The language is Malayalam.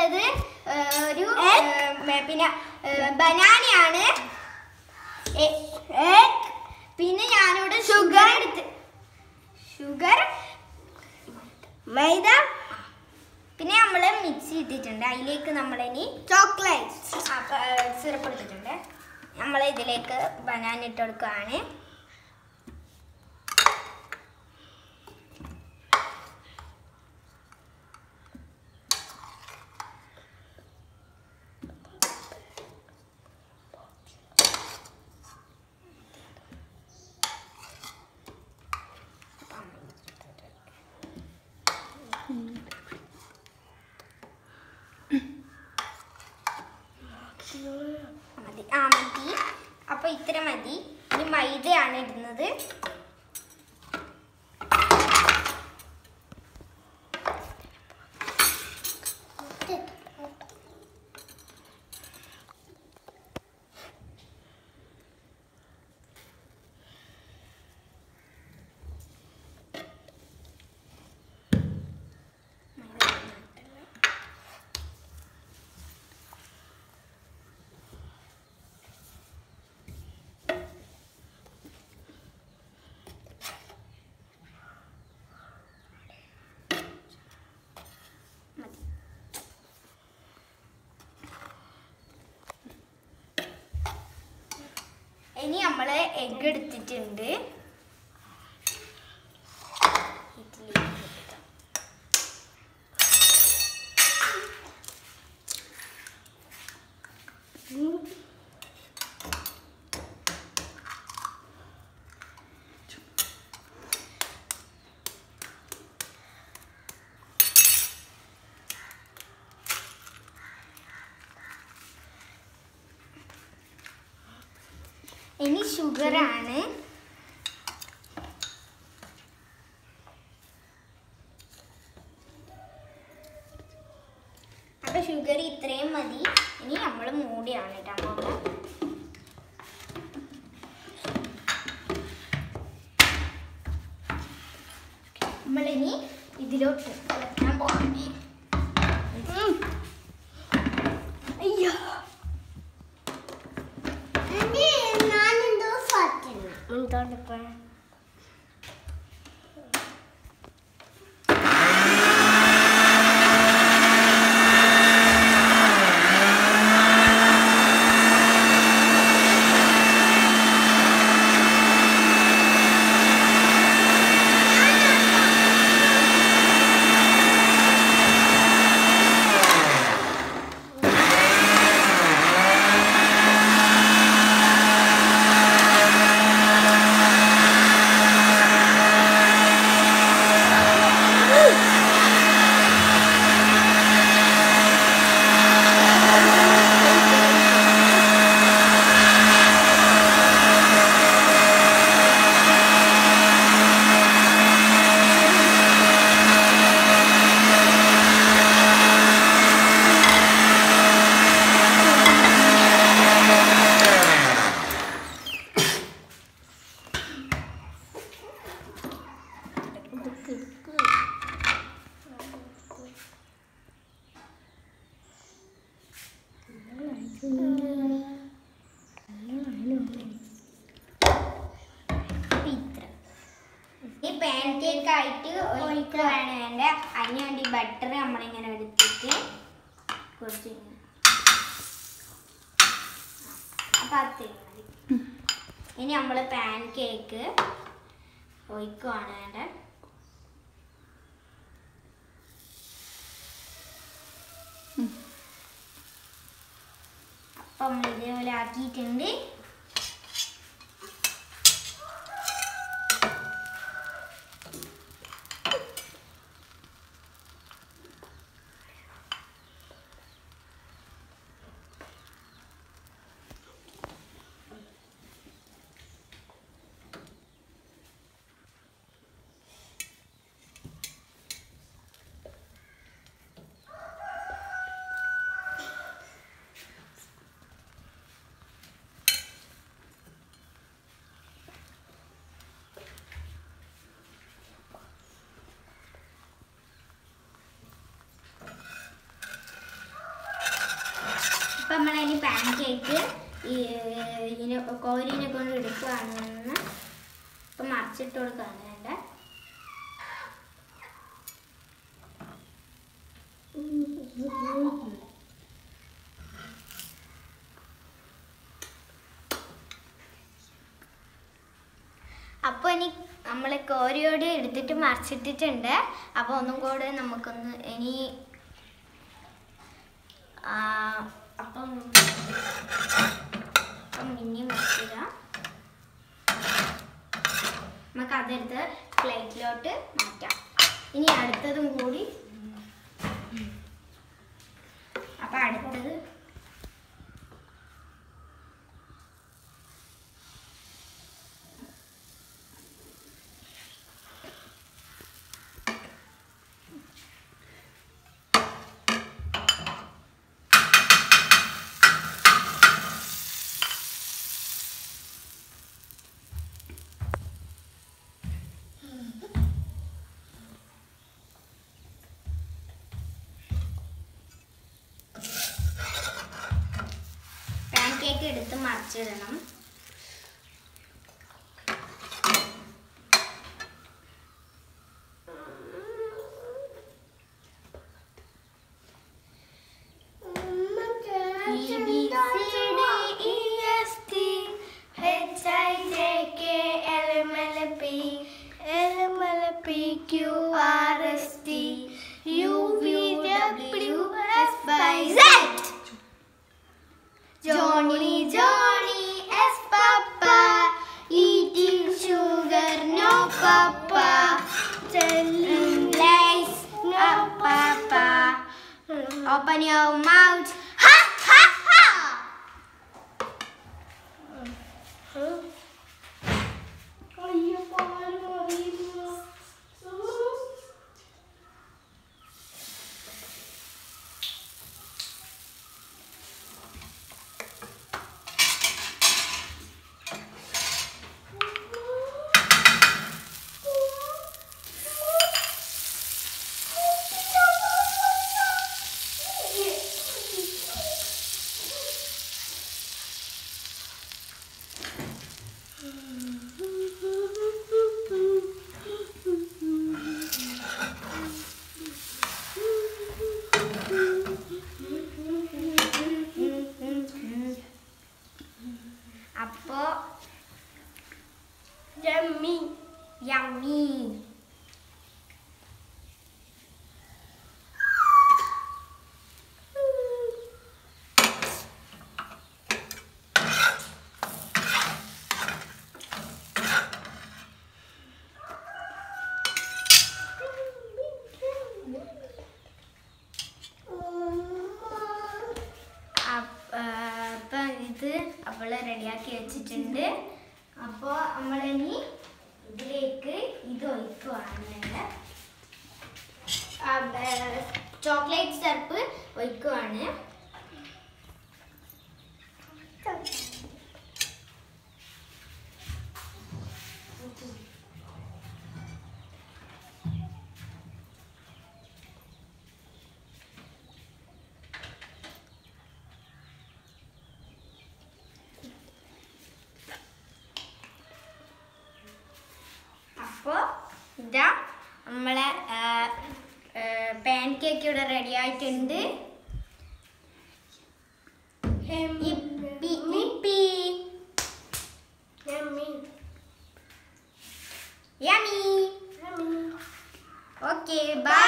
എടുത്തത് ഏ, ഒരു ഏ, പിന്നെ ബനാനയാണ് പിന്നെ ഞാനിവിടെ ഷുഗർ എടുത്ത് ഷുഗർ മൈദ പിന്നെ നമ്മൾ മിക്സ് ചെയ്തിട്ടുണ്ട് അതിലേക്ക് നമ്മളിനി ചോക്ലേറ്റ് സിറപ്പ് എടുത്തിട്ടുണ്ട് നമ്മൾ ഇതിലേക്ക് ബനാന ഇട്ട് കൊടുക്കുകയാണ് മതി ആ മതി അപ്പൊ ഇത്ര മതി ഇനി മൈദയാണ് ഇടുന്നത് മതി ഇനി നമ്മൾ എഗ് എടുത്തിട്ടുണ്ട് ഇതിലേക്ക് ഇടാം. ഇനി ഷുഗർ ആണ് അപ്പൊ ഷുഗർ ഇത്രയും മതി ഇനി നമ്മൾ മൂടിയാണ് കേട്ടോ അമ്മ നമ്മളിനി ഇതിലോട്ട് വെക്കാൻ പോകണേ അയ്യോ ഞാനെന്തോ ഫാറ്റിന് എന്തോണ്ടിപ്പോ ഇത്ര ഈ പാൻ കേക്ക് ആയിട്ട് ഒഴിക്കുകയാണ് വേണ്ട അതിന് വേണ്ടി ബട്ടർ നമ്മളിങ്ങനെ എടുത്തിട്ട് കുറച്ച് ഇങ്ങനെ. അപ്പൊ അത്രയും മതി ഇനി നമ്മൾ പാൻ കേക്ക് ഒഴിക്കുകയാണ് വേണ്ട അപ്പം നമ്മൾ ഇതേപോലെ ആക്കിയിട്ടുണ്ട് പാൻ കേക്ക് ഇതിനെ കോരിനെ കൊണ്ട് എടുക്കുകയാണെന്ന് ഇപ്പം മറിച്ചിട്ട് കൊടുക്കുകയാണ് വേണ്ട അപ്പോൾ ഇനി നമ്മൾ കോരിയോട് എടുത്തിട്ട് മറിച്ചിട്ടിട്ടുണ്ട് അപ്പോൾ ഒന്നും കൂടെ നമുക്കൊന്ന് ഇനി ആ, അപ്പം അപ്പം ഇനി മറിച്ചിട നമുക്ക് അതെടുത്ത് പ്ലേറ്റിലോട്ട് മാറ്റാം ഇനി അടുത്തതും കൂടി അപ്പം അടുത്തത് പാൻ കേക്ക് എടുത്ത് മറിച്ചിടണം E B C D E S T H I J K L M N P L M N P Q R S T U V W X Y Z Johnny Johnny S Papa eating sugar no Papa telling lies no Papa Open your mouth ha ha ha അപ്പോ യമ്മി യമ്മി അപ്പം ഇത് അവള് റെഡിയാക്കി വെച്ചിട്ടുണ്ട് അപ്പോൾ നമ്മളിനി ഇതിലേക്ക് ഇത് ഒഴിക്കുവാണ് ചോക്ലേറ്റ് സിറപ്പ് ഒഴിക്കുവാണ് അപ്പോൾ ഇതാ നമ്മളെ പാൻ കേക്ക് ഇവിടെ റെഡി ആയിട്ടുണ്ട് ഇപ്പി ഇപ്പി യമ്മി ഓക്കെ ബൈ